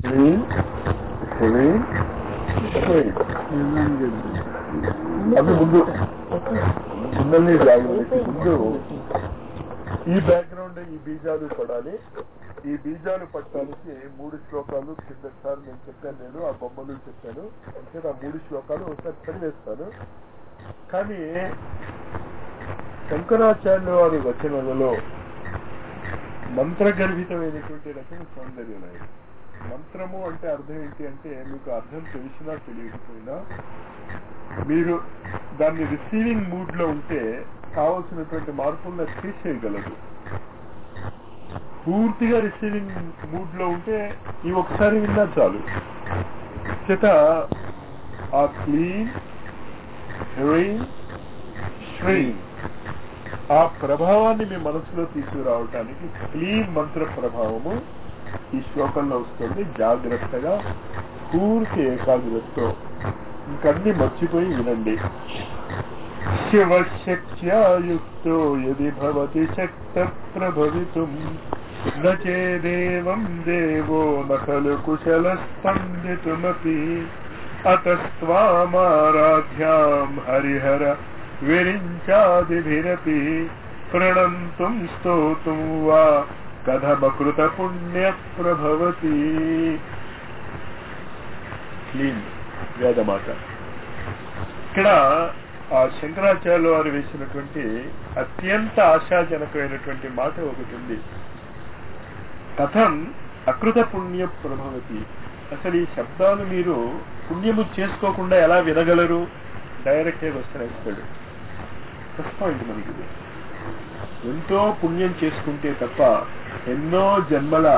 Clean clean clean అది ముందు ముందని జాగ్రత్త ముందు ఈ బ్యాక్గ్రౌండ్ ఈ బీజాలు పడాలి ఈ బీజాలు పట్టడానికి మూడు శ్లోకాలు కింద సార్ నేను చెప్పాను నేను ఆ బొమ్మలు చెప్పాను అంటే ఆ మూడు శ్లోకాలు ఒకసారి చదివేస్తాను కానీ శంకరాచార్య వారి వచనాలలో మంత్రగర్భితమైనటువంటి రకం సౌందర్యం లేదు మంత్రము అంటే అర్థం ఏంటి అంటే మీకు అర్థం తెలిసినా తెలియకపోయినా మీరు దాన్ని రిసీవింగ్ మూడ్ లో ఉంటే కావలసినటువంటి మార్పులను తీసేయగలదు పూర్తిగా రిసీవింగ్ మూడ్ లో ఉంటే ఈ ఒకసారి విన్నా చాలు చేత ఆ క్లీన్ హెరోయిన్ శ్రీన్ ఆ ప్రభావాన్ని మీ మనసులో తీసుకురావటానికి క్లీన్ మంత్ర ప్రభావము ఈ శ్లోకంలో వస్తుంది జాగ్రత్తగా పూర్తి ఏకాగ్రతతో ఇంకన్నీ మర్చిపోయి వినండి శివశక్త్యాయుక్తో యది భవతి శక్త ప్రభవితుం నేదేవం దేవో నఖలు కుశల స్పందితుమపి అతస్వామారాధ్యాం హరిహర విరించాదిభిరపి ప్రణంతుం స్తోతుం వా కథమకృత పుణ్య ప్రభవతి క్లీన్ వేదమాత ఇక్కడ ఆ శంకరాచార్యుల వారు వేసినటువంటి అత్యంత ఆశాజనకమైనటువంటి మాట ఒకటి ఉంది కథం అకృత పుణ్య ప్రభవతి అసలు ఈ శబ్దాలు మీరు పుణ్యము చేసుకోకుండా ఎలా వినగలరు డైరెక్ట్ గా వస్తాడు ఫస్ట్ పాయింట్ మనకి ఇది. ఎంతో పుణ్యం చేసుకుంటే తప్ప ఎన్నో జన్మల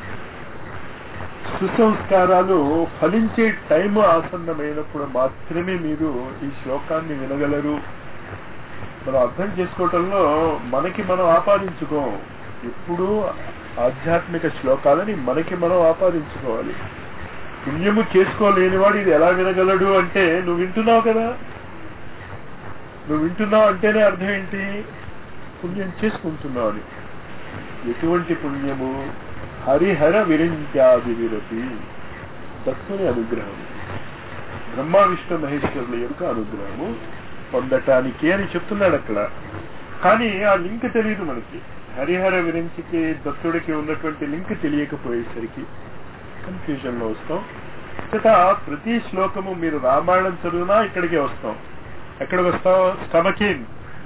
సుసంస్కారాలు ఫలించే టైం ఆసన్నమైనప్పుడు మాత్రమే మీరు ఈ శ్లోకాన్ని వినగలరు మనం అర్థం చేసుకోవటంలో మనకి మనం ఆపాదించుకోం ఎప్పుడూ ఆధ్యాత్మిక శ్లోకాలని మనకి మనం ఆపాదించుకోవాలి పుణ్యము చేసుకోలేనివాడు ఇది ఎలా వినగలడు అంటే నువ్వు వింటున్నావు కదా నువ్వు వింటున్నావు అంటేనే అర్థం ఏంటి పుణ్యం చేసుకుంటున్నావు అని ఎటువంటి పుణ్యము హరిహర విరించాది విరతి దత్తుని అనుగ్రహం బ్రహ్మ విష్ణు మహేశ్వరుల యొక్క అనుగ్రహము పొందటానికి అని చెప్తున్నాడు అక్కడ కానీ ఆ లింక్ తెలియదు మనకి హరిహర విరించికి దత్తుడికి ఉన్నటువంటి లింక్ తెలియకపోయేసరికి కన్ఫ్యూజన్ లో వస్తాం ఇక ప్రతి శ్లోకము మీరు రామాయణం చదివినా ఇక్కడికే వస్తాం ఎక్కడికి వస్తాం స్టమకిన్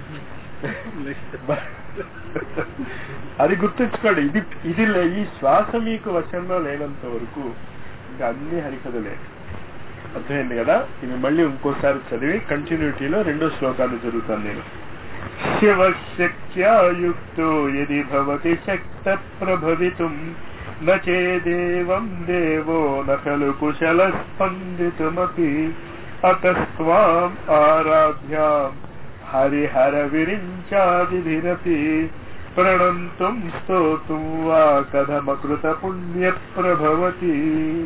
అది గుర్తుంచుకోండి ఇది ఇది లే- ఈ శ్వాస మీకు వశంలో లేనంత వరకు ఇంకా అన్ని హరికథలే అర్థమైంది కదా ఇది మళ్ళీ ఇంకోసారి చదివి కంటిన్యూటీలో రెండో శ్లోకాలు చదువుతాను నేను శివశక్త్యాయుక్తో యది భవతి శక్త ప్రభవితుం నేదేవం దేవో నఖలు కుశల స్పందితుమపి అతస్వాం ఆరాధ్యాం హరిహర విరించాదిభిరపి ప్రణంతుం స్తోతుం వా కథమకృత పుణ్య ప్రభవతి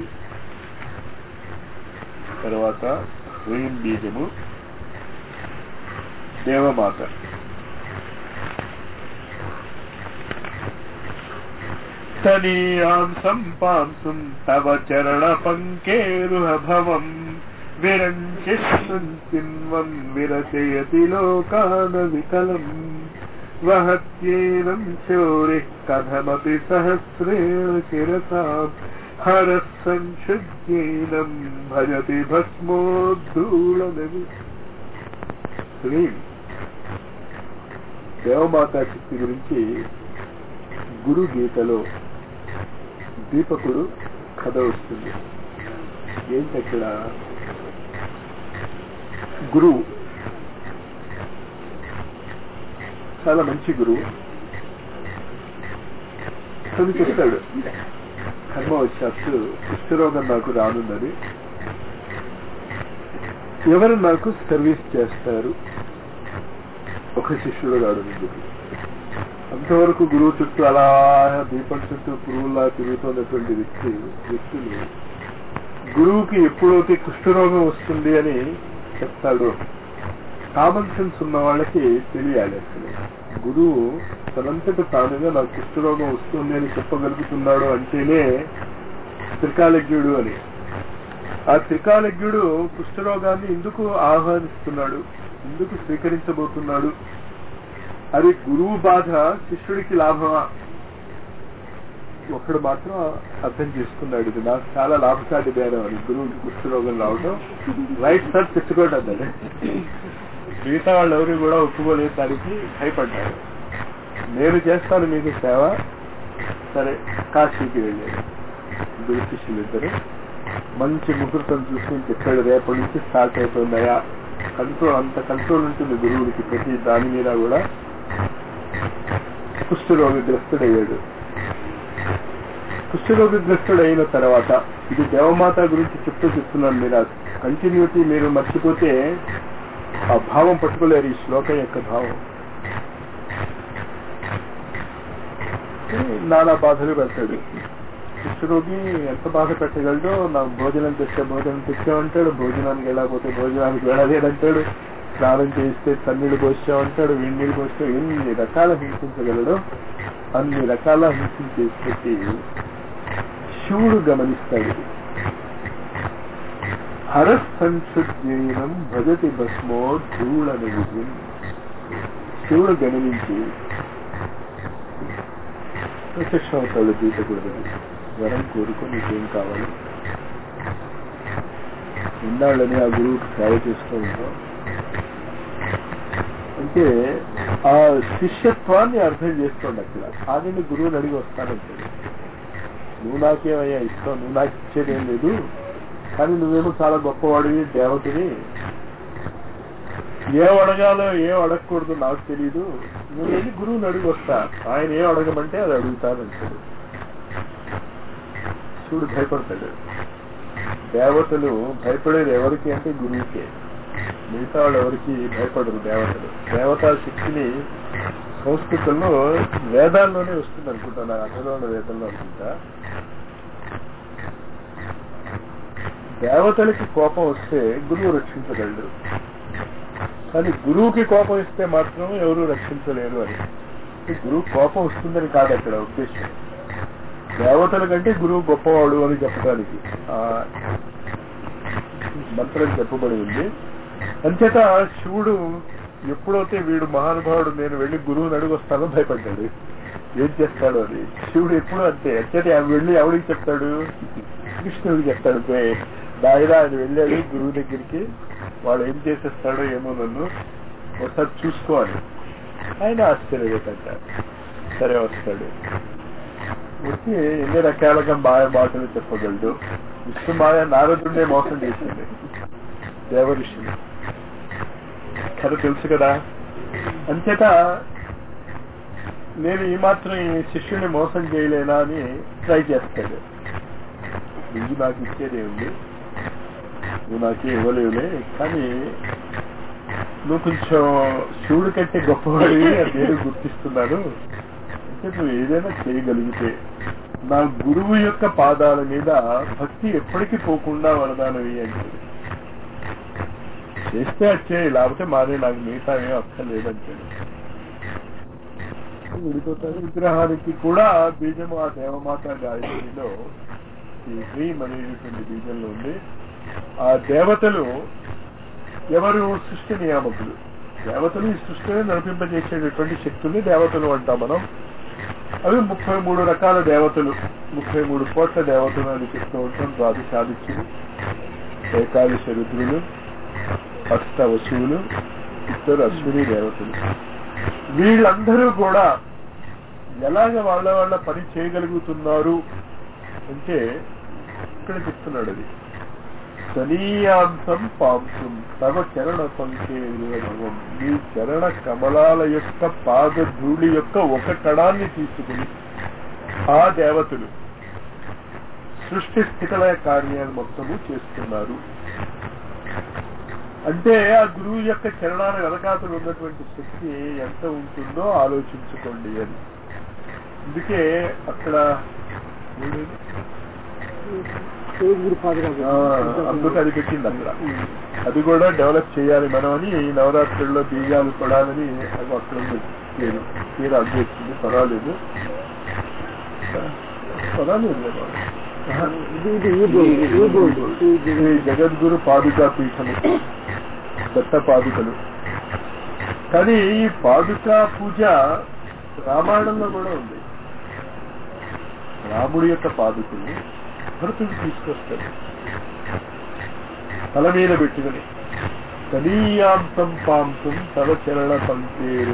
తర్వాత హ్రీం బీజము దేవమాత తనీయాం సంపాంసుం తవ చరణ పంకేరుహభవం విరంచిన్వం విరచయతి లోకాన వికలం వహత్యేనం శౌరి కథమపి సహస్రేణ శిరసా హర సంశుద్ధీనం భజతి భస్మోద్ధూళనవి శ్రీం దేవమాతా శక్తి గురించి గురు గీతలో దీపకుడు కథ వస్తుంది ఏంటక్కడ గురువు చాలా మంచి గురువు తను చెప్తాడు కర్మ వచ్చాస్తు కుష్ఠరోగం నాకు రానున్నది ఎవరు నాకు సర్వీస్ చేస్తారు ఒక శిష్యుడు రాడు ముందుకు అంతవరకు గురువు చుట్టూ అలా దీపం చుట్టూ పురుగులా తిరుగుతున్నటువంటి వ్యక్తి వ్యక్తులు గురువుకి ఎప్పుడైతే కుష్ఠరోగం వస్తుంది అని చెప్తాడు కామన్ సెన్స్ ఉన్న వాళ్ళకి తెలియాలి అసలు గురువు తనంతట తానుగా నాకు కుష్ఠరోగం వస్తుంది అని చెప్పగలుగుతున్నాడు అంటేనే త్రికాలజ్ఞుడు అని ఆ త్రికాలజ్ఞుడు కుష్ఠరోగాన్ని ఎందుకు ఆహ్వానిస్తున్నాడు ఎందుకు స్వీకరించబోతున్నాడు అది గురువు బాధ శిష్యుడికి లాభమా ఒకడు మాత్రం అర్థం చేసుకున్నాడు ఇది నాకు చాలా లాభసాటి బేరం అని గురువుకి కుష్ఠరోగం రావడం రైట్ సార్ తెచ్చుకోండి అన్నాడు మిగతా వాళ్ళు ఎవరు కూడా ఒప్పుకోలేదు దానికి భయపడ్డారు నేను చేస్తాను మీకు సేవ సరే కాశీకి వెళ్ళాడు గురు శిష్యులు ఇద్దరు మంచి ముహూర్తం చూసుకుని చెప్పాడు రేపటి నుంచి స్టార్ట్ అయిపోయిందయా కంట్రోల్ అంత కంట్రోల్ ఉంటుంది గురువుడికి ప్రతి దాని మీద కూడా కుష్ఠరోగగ్రస్తుడయ్యాడు కుష్ఠరోగగ్రస్తుడు అయిన తర్వాత ఇది దేవమాత గురించి చెప్తూ చెప్తున్నాను మీరు కంటిన్యూటీ మీరు మర్చిపోతే ఆ భావం పట్టుకోలేరు ఈ శ్లోకం యొక్క భావం నానా బాధలు పెడతాడు కుష్ఠరోగి ఎంత బాధ పెట్టగలడో నాకు భోజనం తెచ్చే భోజనం తెచ్చామంటాడు భోజనానికి వెళ్ళకపోతే భోజనానికి వెళ్ళలేదంటాడు స్నానం చేస్తే తన్నీళ్ళు పోసామంటాడు వెన్నీళ్ళు పోస్తే ఎన్ని రకాల హింసించగలడో అన్ని రకాల హింసించేసి పెట్టి శివుడు గమనిస్తాడు హరసంశుద్ధీనం భజతి భస్మో ధూళ నిజం శివుడు గమనించి ప్రత్యక్ష అవుతాడు తీసకూడదని వరం కోరుకొని నీకేం కావాలి ఇన్నాళ్ళని ఆ గురువుకి సేవ చేస్తూ ఉంటాం అంటే ఆ శిష్యత్వాన్ని అర్థం చేసుకోండి అక్కడ ఆగండి గురువుని అడిగి వస్తానంటే నువ్వు నాకేమయ్యా ఇస్తావు నువ్వు నాకు ఇచ్చేది ఏం లేదు కానీ నువ్వేమో చాలా గొప్పవాడివి దేవతని ఏం అడగాలో ఏం అడగకూడదు నాకు తెలియదు నువ్వు వెళ్ళి గురువుని అడిగి వస్తా ఆయన ఏం అడగమంటే అది అడుగుతానంటాడు శివుడు భయపడతాడు దేవతలు భయపడేది ఎవరికి అంటే గురువుకే మిగతా వాళ్ళు ఎవరికి భయపడరు దేవతలు దేవతా శక్తిని సంస్కృతంలో వేదాల్లోనే వస్తుంది అనుకుంటా నాకు అర్థంలో వేదంలో అనుకుంటా దేవతలకి కోపం వస్తే గురువు రక్షించగలడు కానీ గురువుకి కోపం ఇస్తే మాత్రం ఎవరు రక్షించలేరు అని గురువు కోపం వస్తుందని కాదు అక్కడ ఉద్దేశం దేవతల కంటే గురువు గొప్పవాడు అని చెప్పడానికి ఆ మంత్రం చెప్పబడి ఉంది అంచేత శివుడు ఎప్పుడైతే వీడు మహానుభావుడు నేను వెళ్ళి గురువుని అడుగు వస్తానో భయపడ్డాడు ఏం చేస్తాడు అని శివుడు ఎప్పుడు అంతే అంచేత ఆయన వెళ్ళి ఎవరికి చెప్తాడు కృష్ణుడికి చెప్తాడు పోయి దాయిరా ఆయన వెళ్ళాడు గురువు దగ్గరికి వాడు ఏం చేసేస్తాడో ఏమో నన్ను ఒకసారి చూసుకోవాలి ఆయన ఆశ్చర్యపోతాడ సరే వస్తాడు వచ్చి ఎన్ని రకాలుగా మాయ మాటలు చెప్పగలడు విష్ణు మాయ నారదుడినే మోసం చేసింది దేవఋషిని కథ తెలుసు కదా అంచేత నేను ఈ మాత్రం ఈ శిష్యుని మోసం చేయలేనా అని ట్రై చేస్తాడు నువ్వు నాకు ఇచ్చేది ఉంది నువ్వు నాకు ఇవ్వలేవులే కానీ నువ్వు కొంచెం శివుడి కంటే గొప్పవాడివి అని నేను గుర్తిస్తున్నాను అంటే నువ్వు ఏదైనా చేయగలిగితే నా గురువు యొక్క పాదాల మీద భక్తి ఎప్పటికీ పోకుండా వరదానవి అంటే చేస్తే వచ్చే లేకపోతే మారే నాకు మిగతా ఏం అక్కర్లేదంటాడు విడిపోతాడు విగ్రహానికి కూడా బీజము ఆ దేవమాత గాయత్రిలో ఈ హ్రీం అనేటువంటి బీజంలో ఉంది ఆ దేవతలు ఎవరు సృష్టి నియామకులు దేవతలు ఈ సృష్టిని నడిపింపజేసేటటువంటి శక్తుల్ని దేవతలు అంటాం మనం అవి ముప్పై మూడు రకాల దేవతలు ముప్పై మూడు కోట్ల దేవతలు అని చెప్తూ ఉంటాం ద్వాదశాదిత్యులు ఏకాదశ రుద్రులు అష్ట వశువులు ఇద్దరు అశ్విని దేవతలు వీళ్ళందరూ కూడా ఎలాగ వాళ్ళ వాళ్ళ పని చేయగలుగుతున్నారు అంటే ఇక్కడ చెప్తున్నాడు అది సనీయాంతం పాంసం తవ చరణ సంకేభవం మీ చరణ కమలాల యొక్క పాద ధూళి యొక్క ఒక కణాన్ని తీసుకుని ఆ దేవతలు సృష్టి స్థితిలయ కార్యాలు మొత్తము చేస్తున్నారు అంటే ఆ గురువు యొక్క చరణాల వెనకాతలు ఉన్నటువంటి శక్తి ఎంత ఉంటుందో ఆలోచించుకోండి అని అందుకే అక్కడ అందుకు అది పెట్టింది అక్కడ అది కూడా డెవలప్ చేయాలి మనం అని ఈ నవరాత్రుల్లో బీజాలు పడాలని అది అక్కడ ఉంది పేరు పేరు అడ్డు వచ్చింది పర్వాలేదు పర్వాలేదు ఇది ఇది ఈ బోర్డు ఈ బోర్డు ఇది ఈ జగద్గురు పాదుకా పీఠము దత్త పాదుకలు కానీ ఈ పాదుకా పూజ రామాయణంలో కూడా ఉంది రాముడి యొక్క పాదుకులు భరతుడు తీసుకొస్తాడు తల మీద పెట్టుకుని కనీయాంతం పాంతం తల చరణ పంకేరు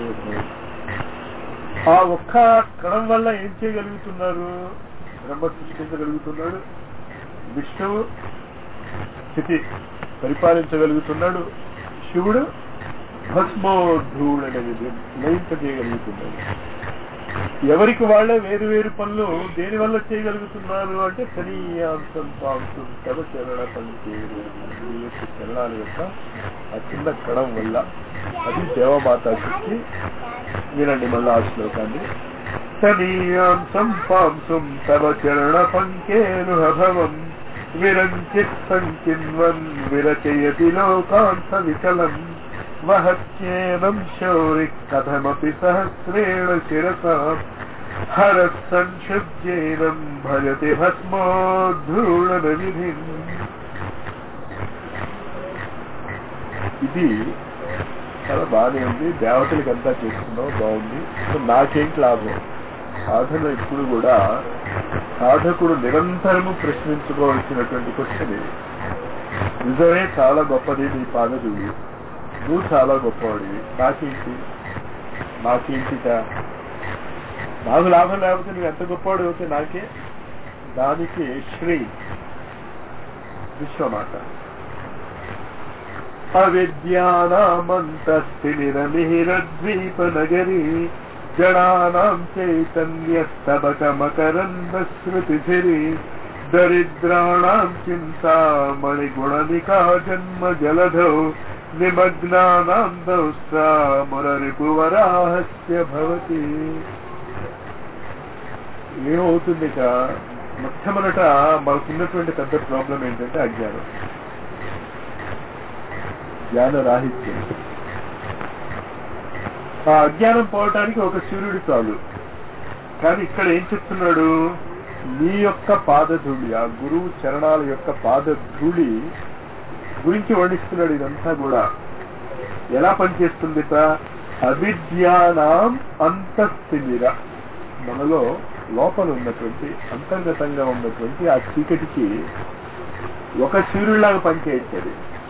ఆ ఒక్క కణం వల్ల ఏం చేయగలుగుతున్నారు బ్రహ్మ సృష్టించగలుగుతున్నాడు విష్ణువు స్థితి పరిపాలించగలుగుతున్నాడు శివుడు భస్మోద్ధూడు అనేది లయింప చేయగలుగుతున్నాడు ఎవరికి వాళ్ళే వేరు వేరు పనులు దేని వల్ల చేయగలుగుతున్నారు అంటే శరీయాంతం పాంతం తల చరణ పంచేరు ఈ యొక్క చరణాల యొక్క ఆ చిన్న కణం వల్ల అది దేవమాత శక్తి వినండి మళ్ళా ఆ శ్లోకాన్ని తనీయాంసం పాంసం తవ చరణ పంకేనుభవం విరంచిత్ సంచిన్వన్ విరచయతి లోకాంత విచలం వహత్యేనం శౌరి కథమపి సహస్రేణ శిరసా హరత్ సంశుద్ధేనం భజతి భస్మోద్ధూళన విధి ఇది చాలా బాగానే ఉంది దేవతలకి అంతా చేసుకున్నాం బాగుంది సో నాకేంటి లాభం సాధన ఇప్పుడు కూడా సాధకుడు నిరంతరము ప్రశ్నించుకోవాల్సినటువంటి క్వశ్చన్ ఇది నిజమే చాలా గొప్పది నీ పాదదుడి నువ్వు చాలా గొప్పవాడివి నాకేంటి నాకేంటిట నాకు లాభం లేకపోతే నువ్వు ఎంత గొప్పవాడు అవుతే నాకే దానికి శ్రీ విశ్వమాత అవిద్యానామంతస్థినిరమిహిరద్వీపనగరీ జడానాం చైతన్యస్తబకమకరందశ్రుతిభిరి దరిద్రాణాం చింతామణిగుణనికా జన్మ జలధౌ నిమగ్నానాం దౌస్తా మురరిపువరాహస్య భవతి ఏమవుతుంది ఇక మొట్టమొదట మనకున్నటువంటి పెద్ద ప్రాబ్లం ఏంటంటే అజ్ఞానం జ్ఞాన రాహిత్యం ఆ అజ్ఞానం పోవటానికి ఒక సూర్యుడు చాలు కానీ ఇక్కడ ఏం చెప్తున్నాడు నీ యొక్క పాదధూళి ఆ గురువు చరణాల యొక్క పాదధూళి గురించి వర్ణిస్తున్నాడు ఇదంతా కూడా ఎలా పనిచేస్తుంది అవిద్యానాం అంతస్థిమిర మనలో లోపల ఉన్నటువంటి అంతర్గతంగా ఉన్నటువంటి ఆ చీకటికి ఒక సూర్యుడిలాగా పనిచేయచ్చది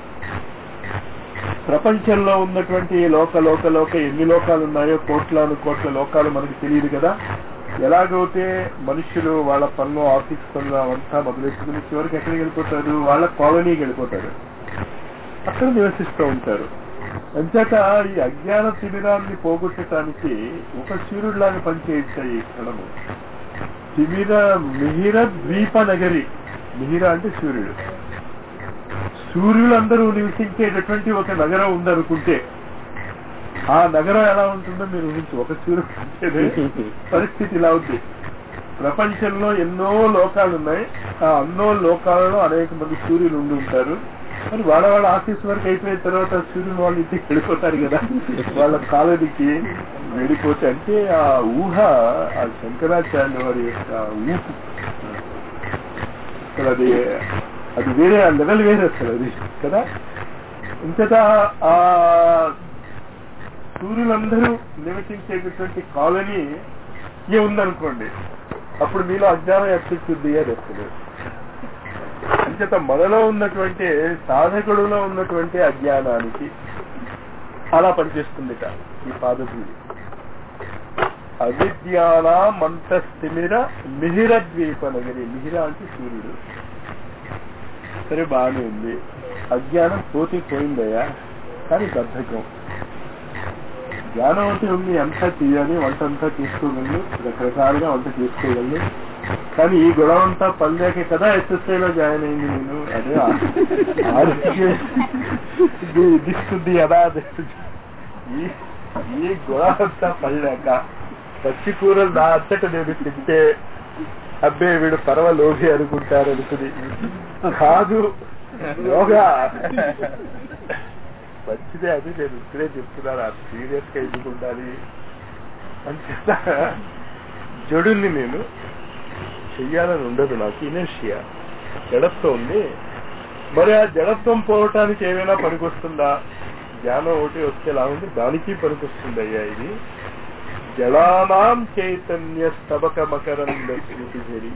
ప్రపంచంలో ఉన్నటువంటి లోక లోక లోక ఎన్ని లోకాలు ఉన్నాయో కోట్లాను కోట్ల లోకాలు మనకి తెలియదు కదా ఎలాగైతే మనుషులు వాళ్ళ పనులు ఆఫీస్ పనులు అవంతా మొదలెట్టుకుని చివరికి ఎక్కడికి వెళ్ళిపోతారు వాళ్ళ కాలనీకి వెళ్ళిపోతారు అక్కడ నివసిస్తూ ఉంటారు అంచేత ఈ అజ్ఞాన శిబిరాన్ని పోగొట్టడానికి ఒక సూర్యుడిలాగా పనిచేయించాయి ఈ క్షణము శిబిర మిహిర ద్వీప నగరి మిహిర అంటే సూర్యుడు సూర్యులందరూ నివసించేటటువంటి ఒక నగరం ఉందనుకుంటే ఆ నగరం ఎలా ఉంటుందో మీరు ఊహించు ఒక సూర్యుడు ఉంటేనే పరిస్థితి ఇలా ఉంది ప్రపంచంలో ఎన్నో లోకాలు ఉన్నాయి ఆ అన్నో లోకాలలో అనేక మంది సూర్యులు ఉండి ఉంటారు మరి వాళ్ళ వాళ్ళ ఆఫీస్ వర్క్ అయిపోయిన తర్వాత సూర్యులు వాళ్ళ ఇంటికి వెళ్ళిపోతారు కదా వాళ్ళ కాలనీకి వెళ్ళిపోతే అంటే ఆ ఊహ ఆ శంకరాచార్య వారి యొక్క ఊహ అసలు అది అది వేరే ఆ లెవెల్ వేరే అసలు అది కదా ఇంతటా ఆ సూర్యులందరూ నివసించేటటువంటి కాలనీ ఏ ఉందనుకోండి అప్పుడు మీలో అజ్ఞానం ఎక్కడుంది అని వస్తుంది అంచేత మనలో ఉన్నటువంటి సాధకుడులో ఉన్నటువంటి అజ్ఞానానికి అలా పనిచేస్తుంది ఈ పాదభూమి అవిద్యానా మంతస్థిమిర మిహిర ద్వీప నగరి మిహిర అంటే సూర్యుడు సరే బాగానే ఉంది అజ్ఞానం పోతే పోయిందయ్యా కానీ బద్ధకం జ్ఞానం అంటే ఉంది అంతా చేయాలి వంట అంతా చేసుకోగలను రకరకాలుగా వంట చేసుకోగలను కానీ ఈ గొడవ అంతా పల్లెకే కదా ఎస్ఎస్ఐ లో జాయిన్ అయింది నేను అదే ఆరోగ్య దిస్తుంది ఎలా ఈ ఈ గొడవ అంతా పడలేక పచ్చి కూరలు నా అంతట నేను తింటే అబ్బే వీడు పర్వ లోభి అనుకుంటారు అనుకుని కాదు యోగా మంచిదే అది నేను ఇప్పుడే చెప్తున్నాను ఆ సీరియస్ గా ఎందుకు ఉండాలి అని చెప్తా జడుల్ని నేను చెయ్యాలని ఉండదు నాకు ఇనర్షియా జడత్వం ఉంది మరి ఆ జడత్వం పోవటానికి ఏమైనా పనికొస్తుందా జ్ఞానం ఒకటి వస్తే ఎలా ఉంది దానికి పనికొస్తుంది అయ్యా ఇది జడానాం చైతన్య స్తబక మకరంద స్మృతి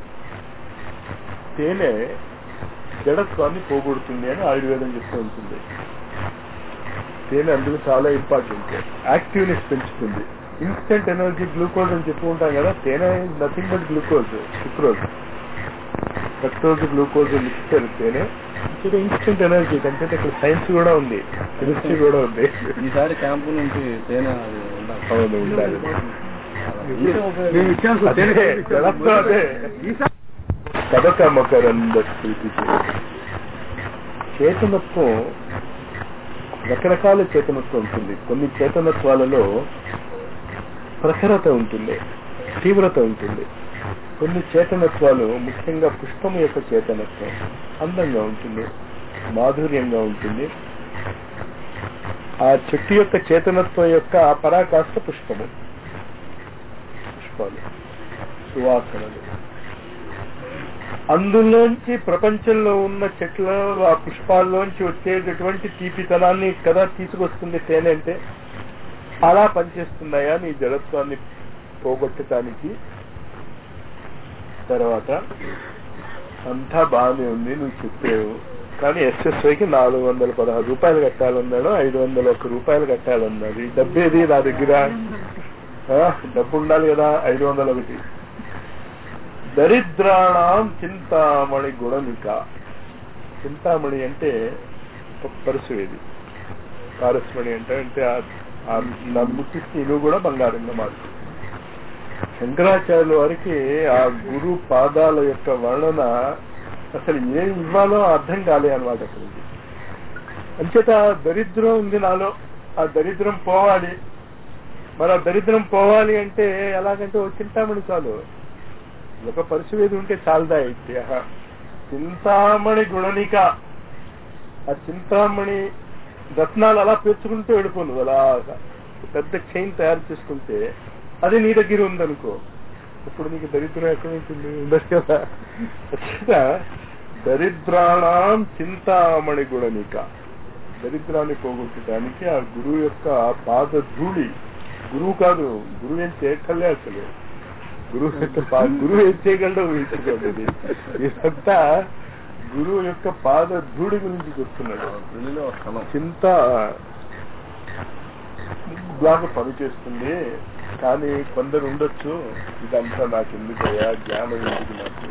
తేనె జడత్వాన్ని పోగొడుతుంది అని ఆయుర్వేదం చెప్తూ ఉంటుంది తేనె అందుకు చాలా ఇంపార్టెంట్ యాక్టివ్నెస్ పెంచుతుంది ఇన్స్టెంట్ ఎనర్జీ గ్లూకోజ్ అని చెప్పుకుంటాం కదా తేనె nothing but glucose sucrose fructose glucose mixture తేనె ఇది ఇన్స్టెంట్ ఎనర్జీ అంటే ఇక్కడ సైన్స్ కూడా ఉంది కెమిస్ట్రీ కూడా ఉంది ఈసారి క్యాంపు నుంచి తేనె అది ఉండాలి. అవును ఉండాలి మేము ఇచ్చాం సార్, అదే, తేనె ఇచ్చాం. జడత్వం అదే. ఈసారి కథక మకరంద స్థితి చేతనత్వం రకరకాల చేతనత్వం ఉంటుంది కొన్ని చేతనత్వాలలో ప్రఖరత ఉంటుంది తీవ్రత ఉంటుంది కొన్ని చేతనత్వాలు ముఖ్యంగా పుష్పం యొక్క చేతనత్వం అందంగా ఉంటుంది మాధుర్యంగా ఉంటుంది ఆ చెట్టు యొక్క చేతనత్వం యొక్క పరాకాష్ట పుష్పము పుష్పాలు సువాసనలు అందులోంచి ప్రపంచంలో ఉన్న చెట్ల ఆ పుష్పాల్లోంచి వచ్చేటటువంటి తీపితనాన్ని కదా తీసుకొస్తుంది తేనె అంటే అలా పనిచేస్తున్నాయా నీ జడత్వాన్ని పోగొట్టడానికి తర్వాత అంతా బాగానే ఉంది నువ్వు చెప్పావు కానీ ఎస్ఎస్ఐకి నాలుగు వందల పదహారు రూపాయలు కట్టాలన్నాడు ఐదు వందల ఒక్క రూపాయలు కట్టాలన్నాడు ఈ డబ్బేది నా దగ్గర ఆ, డబ్బు ఉండాలి కదా ఐదు వందల ఒకటి దరిద్రాణం చింతామణి గుణనిక చింతామణి అంటే ఒక పరుసు ఇది పారస్మణి అంటే అంటే ఆ- ఆ నా ముట్టిస్తే ఇల్లు కూడా బంగారంగా మారుతుంది శంకరాచార్యుల వారికి ఆ గురు పాదాల యొక్క వర్ణన అసలు ఏం ఇవ్వాలో అర్థం కాలే అనమాట అసలు అంచేత దరిద్రం ఉంది నాలో ఆ దరిద్రం పోవాలి మరి ఆ దరిద్రం పోవాలి అంటే ఎలాగంటే ఓ చింతామణి చాలు ఒక పరిశువేది ఉంటే చాలదా అయితే ఆహా. చింతామణి గుణనిక ఆ చింతామణి రత్నాలు అలా పేర్చుకుంటూ వెళ్ళిపోను అలా పెద్ద చైన్ తయారు చేసుకుంటే అది నీ దగ్గర ఉందనుకో ఇప్పుడు నీకు దరిద్రం ఎక్కడ ఉంటుంది ఉండదు కదా ఖచ్చితంగా దరిద్రాణం చింతామణి గుణనిక దరిద్రాన్ని పోగొట్టడానికి ఆ గురువు యొక్క పాద ధూళి గురువు కాదు గురువు ఏం చేయక్కర్లే అసలు గురువు యొక్క పా- గురువు ఏం చేయగలడో ఊహించుకోండి ఇదంతా గురువు యొక్క పాద ధూళి గురించి చెప్తున్నాడు పెళ్లిలో ఒక స్థలం చింత బాగా పనిచేస్తుంది కానీ కొందరు ఉండొచ్చు ఇదంతా నాకు ఎందుకయ్యా జ్ఞానం ఎందుకు నాకు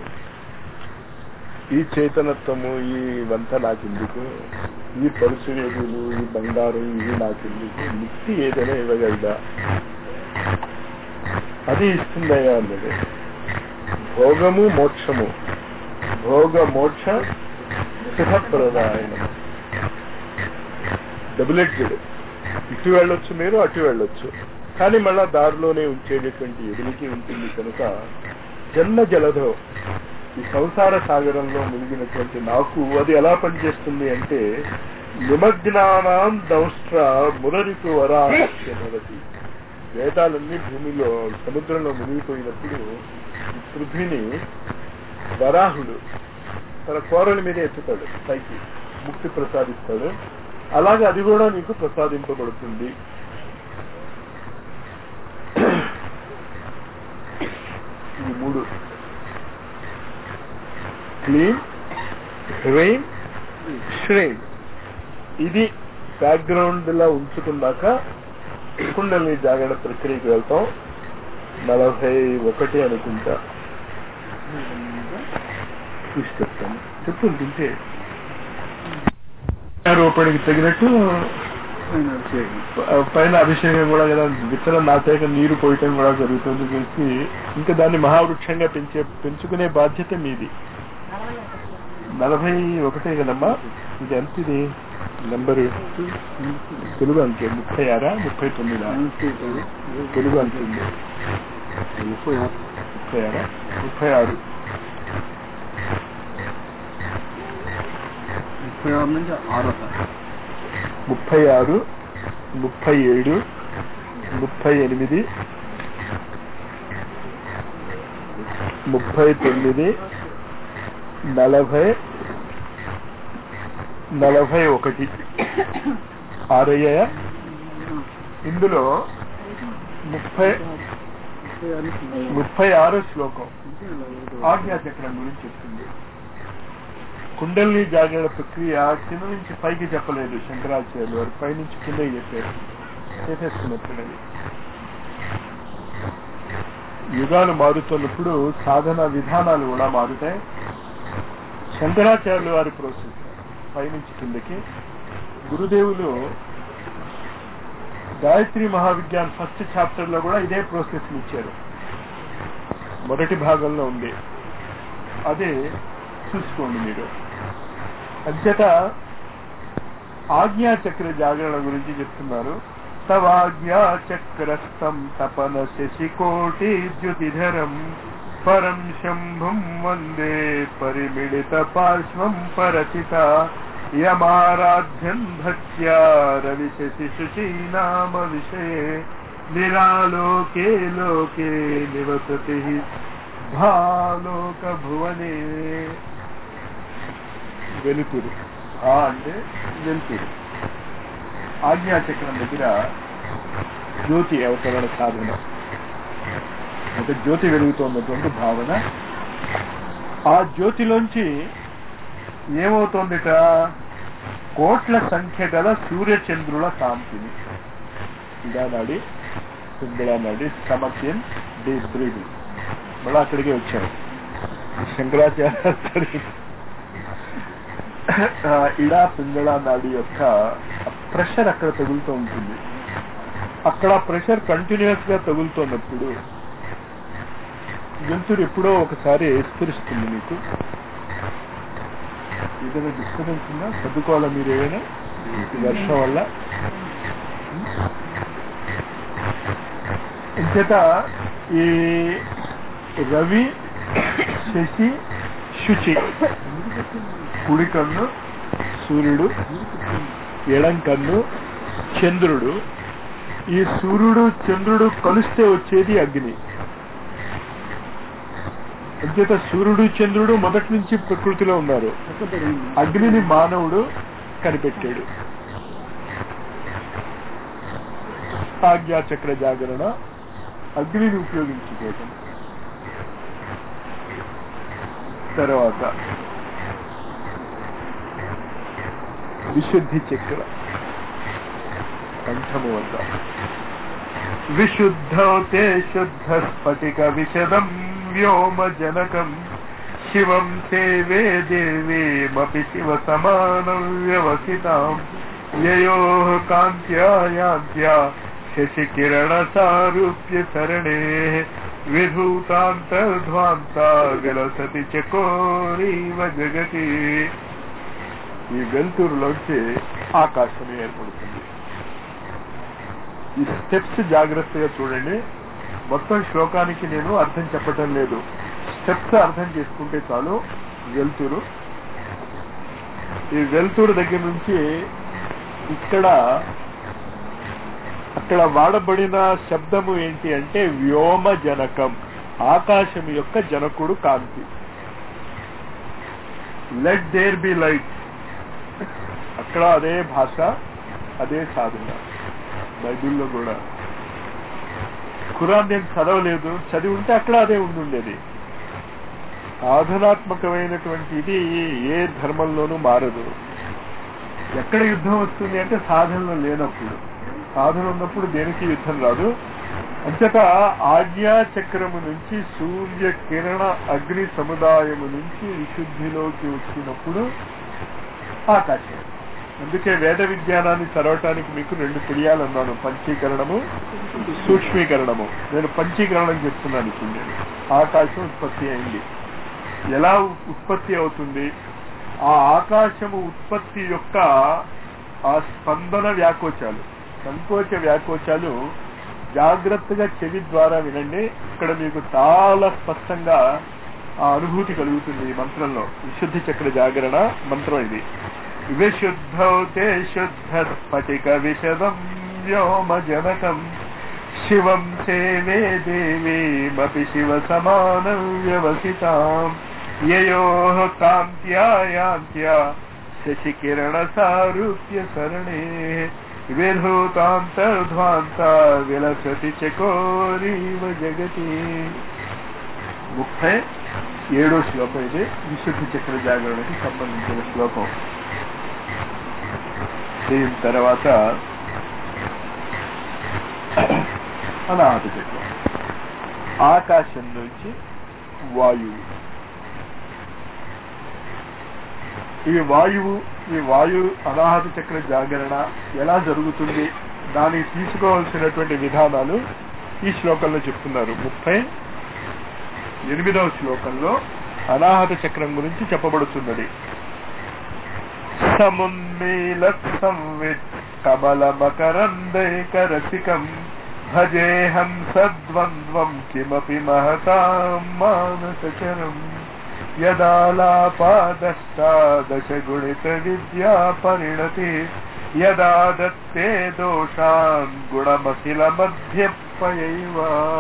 ఈ చైతన్యత్వము ఈ వంత నాకు ఎందుకు ఈ పరుశువేదులు ఈ బంగారం ఇవి నాకు ఎందుకు ముక్తి ఏదైనా ఇవ్వగలదా అది ఇస్తుందయ్యా అన్నది భోగము మోక్షము భోగ మోక్ష సుఖప్రదాయనం డబుల్ ఎడ్జెడ్ ఇటు వెళ్ళొచ్చు మీరు అటు వెళ్ళొచ్చు కానీ మళ్ళా దారిలోనే ఉంచేటటువంటి ఎదురికి ఉంటుంది కనుక జన్మ జలధో ఈ సంసార సాగరంలో మునిగినటువంటి నాకు అది ఎలా పనిచేస్తుంది అంటే నిమగ్నానాం దౌష్ట్ర మురరిపు వరాతి వేదాలన్నీ భూమిలో సముద్రంలో మునిగిపోయినప్పుడు ఈ పృథ్వీని వరాహుడు తన కోరల మీద ఎత్తుతాడు పైకి ముక్తి ప్రసాదిస్తాడు అలాగే అది కూడా నీకు ప్రసాదింపబడుతుంది ఈ మూడు క్లీన్ హ్రీమ్ శ్రీమ్ ఇది బ్యాక్గ్రౌండ్ లా ఉంచుకున్నాక కుండల్ని జాగరణ ప్రక్రియకి వెళ్తాం నలభై ఒకటి అనుకుంటా చూసి చెప్తాను చెప్పు తింటే రూపాయికి తగినట్టు ప- పైన అభిషేకం కూడా కదా విత్తనం నాటాక నీరు పోయటం కూడా జరుగుతుంది చేసి ఇంకా దాన్ని మహావృక్షంగా పెంచే పెంచుకునే బాధ్యత మీది నలభై ఒకటే కదమ్మా ఇది ఎంత ఇది నెంబరు తెలుగు అంతే ముప్పై ఆరా ముప్పై తొమ్మిదా తెలుగు అంతుంది ముప్పై ఆరా ముప్పై ఆరు ముప్పై ఆరు నుంచి ఆరో సార్ ముప్పై ఆరు ముప్పై ఏడు ముప్పై ఎనిమిది ముప్పై తొమ్మిది నలభై నలభై ఒకటి ఆరయ్య ఇందులో ముప్పై ముప్పై ఆరో శ్లోకం ఆజ్ఞాచక్రం గురించి చెప్తుంది కుండల్ని జాగరణ ప్రక్రియ కింద నుంచి పైకి చెప్పలేదు శంకరాచార్యులు వారు పై నుంచి కిందకి చెప్పారు చేసేసుకున్నప్పుడు అది యుగాలు మారుతున్నప్పుడు సాధన విధానాలు కూడా మారుతాయి శంకరాచార్యులు వారి ప్రోత్సహిస్తారు పైనుంచి కిందకి గురుదేవులు గాయత్రి మహావిజ్ఞాన్ ఫస్ట్ చాప్టర్ లో కూడా ఇదే ప్రాసెస్ ఇచ్చారు మొదటి భాగంలో ఉంది అదే చూసుకోండి మీరు అంచేత ఆజ్ఞాచక్ర జాగరణ గురించి చెప్తున్నారు తవాజ్ఞాచక్రస్థం తపన శశికోటి ద్యుతిధరం పరం శంభుం వందే పరిమిళిత పార్శ్వం పరచిత యమారాధ్యం భక్త్యా రవి శశి శుచీనామ విషయే నిరాలోకే లోకే నివసతి భాలోక భువనే వెలుతురు ఆ అంటే వెలుతురు ఆజ్ఞాచక్రం దగ్గర జ్యోతి అవతరణ సాధన అంటే జ్యోతి వెలుగుతున్నటువంటి భావన ఆ జ్యోతిలోంచి ఏమవుతోందిట కోట్ల సంఖ్య గల సూర్యచంద్రుల కాంతిని ఇడా నాడి పింగళ నాడి సమస్యన్ డి బ్రీదింగ్ మళ్ళీ అక్కడికే వచ్చారు శంకరాచార్య ఇడా పింగళ నాడి యొక్క ప్రెషర్ అక్కడ తగులుతూ ఉంటుంది అక్కడ ప్రెషర్ కంటిన్యూస్ గా తగులుతున్నప్పుడు జంతువు ఎప్పుడో ఒకసారి స్ఫురిస్తుంది మీకు ఏదైనా డిస్టర్బెన్స్ ఉందా సర్దుకోవాలా మీరు ఏమైనా ఈ వర్షం వల్ల ఇంచేత ఈ రవి శశి శుచి కుడి కన్ను సూర్యుడు ఎడం కన్ను చంద్రుడు ఈ సూర్యుడు చంద్రుడు కలిస్తే వచ్చేది అగ్ని అంచేత సూర్యుడు చంద్రుడు మొదటి నుంచి ప్రకృతిలో ఉన్నారు అగ్నిని మానవుడు కనిపెట్టాడు ఆజ్ఞాచక్ర జాగరణ అగ్నిని ఉపయోగించుకోవటం తర్వాత విశుద్ధి చక్ర కంఠము వద్ద విశుద్ధౌతే శుద్ధ స్ఫటిక విశదం వ్యోమ జనకం శివం సేవే దేవీమపి శివ సమానం వ్యవసితాం యయో కాంత్యాయాంత్యా శశికిరణ సారూప్య సరణే విధూతాంతర్ధ్వాంత విలసతి చకోరీవ జగతి ఈ వెలుతురులోంచి ఆకాశం ఏర్పడుతుంది ఈ స్టెప్స్ జాగ్రత్తగా చూడండి మొత్తం శ్లోకానికి నేను అర్థం చెప్పటం లేదు స్టెప్స్ అర్థం చేసుకుంటే చాలు వెలుతురు ఈ వెలుతురు దగ్గర నుంచి ఇక్కడ అక్కడ వాడబడిన శబ్దము ఏంటి అంటే వ్యోమ జనకం ఆకాశం యొక్క జనకుడు కాంతి లెట్ దేర్ బి లైట్ అక్కడ అదే భాష అదే సాధన బైబిల్లో కూడా ఖురాన్ నేను చదవలేదు చదివి ఉంటే అక్కడ అదే ఉండుండేది సాధనాత్మకమైనటువంటి ఇది ఏ ధర్మంలోనూ మారదు ఎక్కడ యుద్ధం వస్తుంది అంటే సాధనలో లేనప్పుడు సాధన ఉన్నప్పుడు దేనికి యుద్ధం రాదు అంతటా ఆజ్ఞా చక్రము నుంచి సూర్య కిరణ అగ్ని సముదాయము నుంచి విశుద్ధిలోకి వచ్చినప్పుడు ఆకాశం అందుకే వేద విజ్ఞానాన్ని చదవటానికి మీకు రెండు తెలియాలన్నాను పంచీకరణము సూక్ష్మీకరణము నేను పంచీకరణం చెప్తున్నాను ఇప్పుడు నేను ఆకాశం ఉత్పత్తి అయింది ఎలా ఉత్పత్తి అవుతుంది ఆ ఆకాశము ఉత్పత్తి యొక్క ఆ స్పందన వ్యాకోచాలు సంకోచ వ్యాకోచాలు జాగ్రత్తగా చెవి ద్వారా వినండి ఇక్కడ మీకు చాలా స్పష్టంగా ఆ అనుభూతి కలుగుతుంది ఈ మంత్రంలో విశుద్ధి చక్ర జాగరణ మంత్రం ఇది విశుద్ధౌతే శుద్ధ స్ఫటిక విశదం వ్యోమ జనకం శివం సేవే దేవీమపి శివ సమానం వ్యవసితాం యయో కాంత్యాయాంత్య శశికిరణ సారూప్య సరణే విధూతాంతర్ధ్వాంత విలసతి చకోరీవ జగతి ముప్పై ఏడో శ్లోకం ఇది విశుద్ధి చక్ర జాగరణకి సంబంధించిన శ్లోకం దీని తర్వాత అనాహత చక్రం ఆకాశం నుంచి వాయువు ఈ వాయువు ఈ వాయు అనాహత చక్ర జాగరణ ఎలా జరుగుతుంది దానికి తీసుకోవాల్సినటువంటి విధానాలు ఈ శ్లోకంలో చెప్తున్నారు ముప్పై ఎనిమిదవ శ్లోకంలో అనాహత చక్రం గురించి చెప్పబడుతున్నది సమున్మీల సంవిత్ కమల మకరందైకరసికం భజేహం సద్వంద్వం కిమపి మహతాం మానసచరం యదాలాపాదష్టాదశ గుణిత విద్యా పరిణతి యదా దత్తే దోషాన్ గుణమఖిల మధ్యపయైవ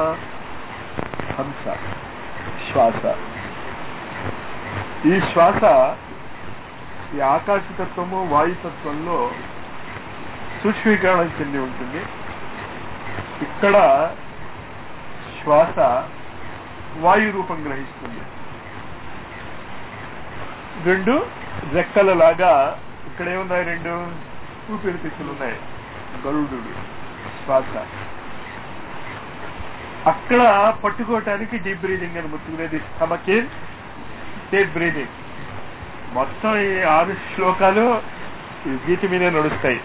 హంస శ్వాస ఈ శ్వాస ఈ ఆకాశతత్వము వాయుతత్వంలో సూక్ష్మీకరణం చెంది ఉంటుంది ఇక్కడ శ్వాస వాయు రూపం గ్రహిస్తుంది రెండు రెక్కల లాగా ఇక్కడ ఏమున్నాయి రెండు ఊపిరితిత్తులు ఉన్నాయి గరుడు శ్వాస అక్కడ పట్టుకోవటానికి డీప్ బ్రీదింగ్ అని ముట్టుకునేది స్టమక్ డీప్ బ్రీదింగ్ మొత్తం ఈ ఆరు శ్లోకాలు ఈ వీటి మీదే నడుస్తాయి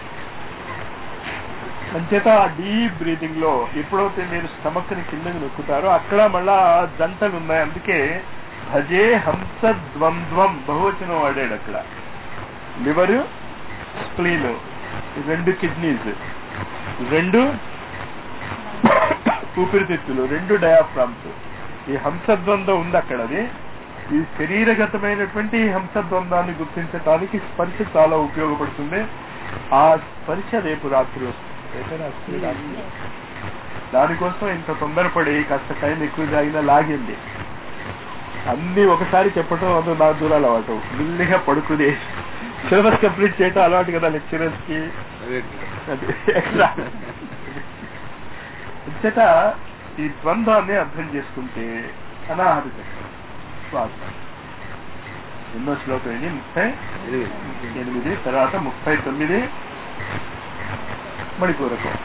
అంచేత డీప్ బ్రీదింగ్ లో ఎప్పుడైతే మీరు స్టమక్ ని కిందకి నొక్కుతారో అక్కడ మళ్ళా జంటలు ఉన్నాయి అందుకే భజే హంస ద్వంద్వం బహువచనం వాడాడు అక్కడ లివర్ స్ప్లీన్ రెండు కిడ్నీస్ రెండు ఊపిరితిత్తులు రెండు డయాఫ్రామ్స్ ఈ హంసద్వంద్వం ఉంది అక్కడ అది ఈ శరీరగతమైనటువంటి ఈ హంసద్వంద్వాన్ని గుర్తించడానికి స్పర్శ చాలా ఉపయోగపడుతుంది ఆ స్పర్శ రేపు రాత్రి వస్తుంది రేపే రాత్రి రాత్రి దానికోసం ఇంత తొందరపడి కాస్త టైం ఎక్కువ జాగినా లాగింది అన్ని ఒకసారి చెప్పటం అది నా దూరాలు అలవాటు మెల్లిగా పడుకుని సిలబస్ కంప్లీట్ చేయటం అలవాటు కదా లెక్చరర్స్ కి అది ఎక్స్ట్రా అంతట ఈ ద్వంద్వాన్ని అర్థం చేసుకుంటే అనాహత చక్రం శ్వాస ఎన్నో శ్లోకం ఇది ముప్పై ఎనిమిది తర్వాత ముప్పై తొమ్మిది మణిపూరకం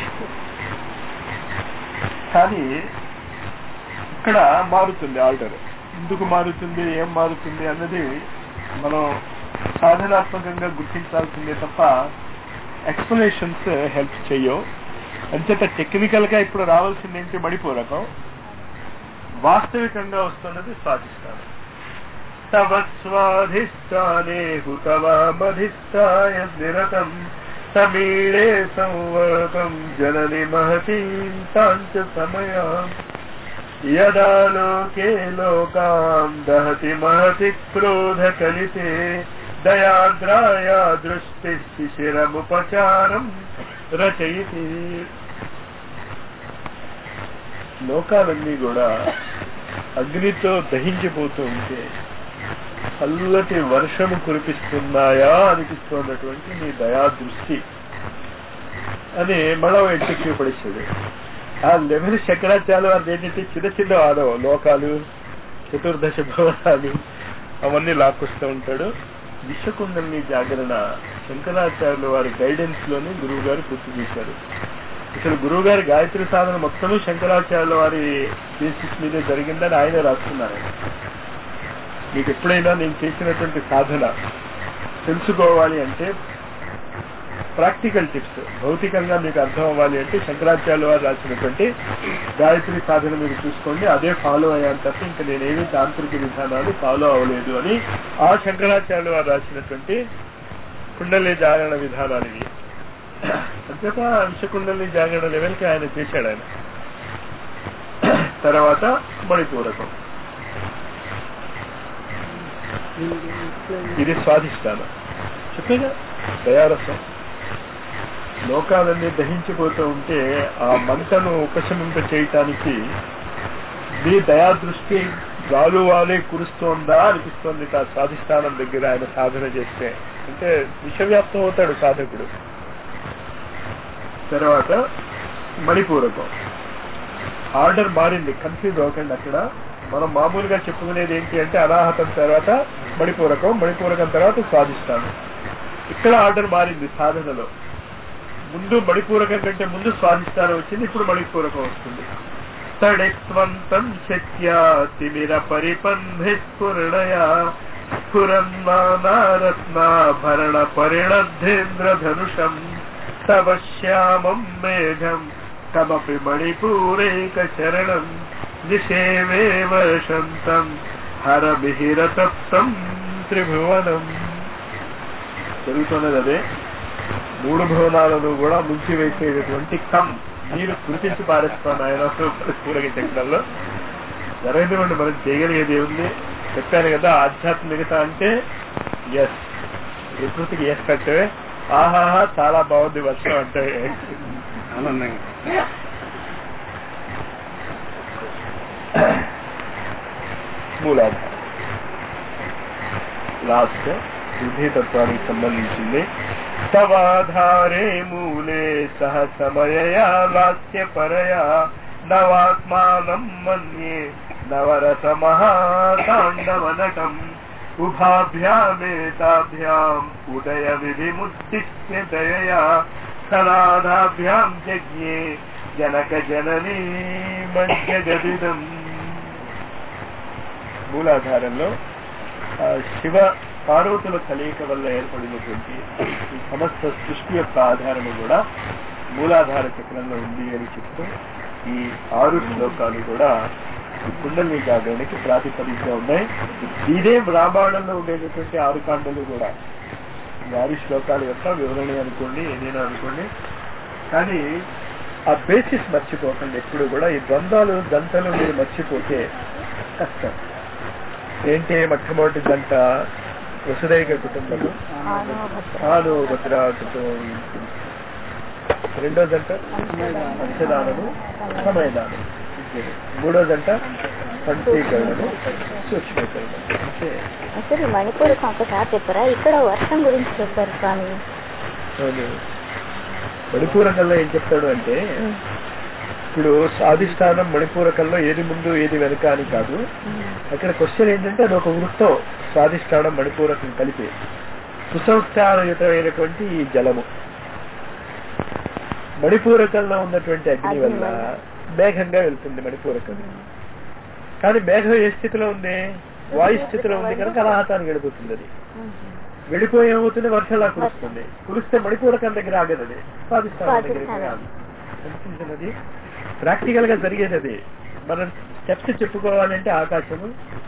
కానీ ఇక్కడ మారుతుంది ఆర్డర్ ఎందుకు మారుతుంది ఏం మారుతుంది అన్నది మనం సాధనాత్మకంగా గుర్తించాల్సిందే తప్ప ఎక్స్ప్లెనేషన్స్ హెల్ప్ చెయ్యవు అంచేత టెక్నికల్ గా ఇప్పుడు రావాల్సింది ఏంటి మణిపూరకం వాస్తవికంగా వస్తున్నది స్వాధిష్టానం తవ స్వాధిష్టానే హుతవామధిష్టాయ నిరతం సమీళే సంవర్గం జనని మహతీం తాంచ సమయా యదా లోకే లోకాం దహతి మహతి క్రోధ కలితే దయాద్రాయా దృష్టి శిశిరముపచారం రచయితి లోకాలన్నీ కూడా అగ్నితో దహించిపోతూ ఉంటే చల్లటి వర్షము కురిపిస్తున్నాయా అనిపిస్తున్నటువంటి నీ దయా దృష్టి అని మళ్ళా ఎట్టి పడిస్తాడు ఆ లెవెల్ శంకరాచార్య వారు ఏంటంటే చిన్న చిన్న ఆదవ లోకాలు చతుర్దశ భవనాలు అవన్నీ లాక్కొస్తూ ఉంటాడు విశ్వకుండల్ని జాగరణ శంకరాచార్యుల వారి గైడెన్స్ లోనే గురువు గారు పూర్తి చేశారు ఇక్కడ గురువు గారి గాయత్రి సాధన మొత్తము శంకరాచార్యుల వారి బేసిస్ మీదే జరిగిందని ఆయన రాస్తున్నారు మీకు ఎప్పుడైనా నేను చేసినటువంటి సాధన తెలుసుకోవాలి అంటే ప్రాక్టికల్ టిప్స్ భౌతికంగా మీకు అర్థం అవ్వాలి అంటే శంకరాచార్య వారు రాసినటువంటి గాయత్రి సాధన మీరు చూసుకోండి అదే ఫాలో అయ్యాను తప్ప ఇంకా నేనేమి తాంత్రిక విధానాలు ఫాలో అవ్వలేదు అని ఆ శంకరాచార్య వారు రాసినటువంటి కుండలి జాగరణ విధానాలు ఇవి అంతేత అంశకుండలి జాగరణ లెవెల్కి ఆయన చేశాడు ఆయన తర్వాత మణిపూరకం ఇది స్వాధిష్టానం చెప్పేగా దయారసం లోకాలన్నీ దహించిపోతూ ఉంటే ఆ మంటను ఉపశమింప చేయటానికి మీ దయాదృష్టి గాలు వాలే కురుస్తోందా అనిపిస్తోంది ఆ స్వాధిష్టానం దగ్గర ఆయన సాధన చేస్తే అంటే విశ్వవ్యాప్తం అవుతాడు సాధకుడు తర్వాత మణిపూరకం ఆర్డర్ మారింది కన్ఫ్యూజ్ అవ్వకండి అక్కడ మనం మామూలుగా చెప్పుకునేది ఏంటి అంటే అనాహతం తర్వాత మణిపూరకం మణిపూరకం తర్వాత స్వాధిష్టానం ఇక్కడ ఆర్డర్ మారింది సాధనలో ముందు మణిపూరకం కంటే ముందు స్వాధిష్టానం వచ్చింది ఇప్పుడు మణిపూరకం వస్తుంది తడిత్వంతం శక్యా తిమిర పరిపంధి స్ఫురణయా స్ఫురన్మానారత్నాభరణ పరిణద్ధేంద్ర ధనుషం తవ శ్యామం మేఘం కమపి మణిపూరేక శరణం నిషేవే వర్షంతం హరమిహిరతప్తం త్రిభువనం జరుగుతున్నది అదే మూడు భువనాలను కూడా ముంచి వేసేటటువంటి కమ్ మీరు కృతించి పారేస్తాను ఆయన పూరగ చక్రంలో జరగనివ్వండి మనం చేయగలిగేది ఏముంది చెప్పాను కదా ఆధ్యాత్మికత అంటే ఎస్ ప్రకృతికి ఎస్ కట్టే ఆహాహా చాలా బాగుంది వర్షం అంటే ఆనందంగా మూలాధారం లాస్ట్ బుద్ధితత్వానికి సంబంధించింది తవాధారే మూలే సహ సమయయా లాస్య పరయా నవాత్మానం మన్యే నవరస మహాతాండవనటం ఉభాభ్యామేతాభ్యాం ఉదయ విధిముద్దిశ్య దయయా సనాదాభ్యాం జజ్ఞే జనక జననీ మధ్య గదిదం మూలాధారంలో ఆ, శివ పార్వతుల కలయిక వల్ల ఏర్పడినటువంటి ఈ సమస్త సృష్టి యొక్క ఆధారము కూడా మూలాధార చక్రంలో ఉంది అని చెప్తూ ఈ ఆరు శ్లోకాలు కూడా ఈ కుండలి జాగరణకి ప్రాతిపదికగా ఉన్నాయి ఇదే రామాయణంలో ఉండేటటువంటి ఆరు కాండలు కూడా ఈ ఆరు శ్లోకాల యొక్క వివరణ అనుకోండి ఏదైనా అనుకోండి కానీ ఆ బేసిస్ మర్చిపోకండి ఎప్పుడు కూడా ఈ ద్వంద్వాలు దంతలు మీరు మర్చిపోతే కష్టం ఏంటి మొట్టమొదటి దంట వసుదైక కుటుంబము ఆను భద్ర కుటుంబం రెండో దంట అంశదానము సమయదానం మూడో దంట పంచీకరణము సూక్ష్మీకరణం అంటే అసలు మణిపూర్ ఒకసారి చెప్పారా ఇక్కడ వర్షం గురించి చెప్పారు స్వామి అవును. మణిపూరకంలో ఏం చెప్తాడు అంటే ఇప్పుడు స్వాధిష్టానం మణిపూరకంలో ఏది ముందు ఏది వెనుక అని కాదు అక్కడ క్వశ్చన్ ఏంటంటే అది ఒక వృత్తం స్వాధిష్టానం మణిపూరకం కలిపి సుసంస్కారయుతమైనటువంటి ఈ జలము మణిపూరకంలో ఉన్నటువంటి అగ్ని వల్ల మేఘంగా వెళ్తుంది మణిపూరకం కానీ మేఘం ఏ స్థితిలో ఉంది వాయు స్థితిలో ఉంది కనుక అనాహతానికి వెళ్ళిపోతుంది అది వెళ్ళిపోయి ఏమవుతుంది వర్షంలా కురుస్తుంది కురిస్తే మణిపూరకం దగ్గర ఆగదు అది స్వాధిష్టానం దగ్గరికి రాదు అనిపించినది ప్రాక్టికల్ గా జరిగేది అది మనం స్టెప్స్ చెప్పుకోవాలంటే ఆకాశము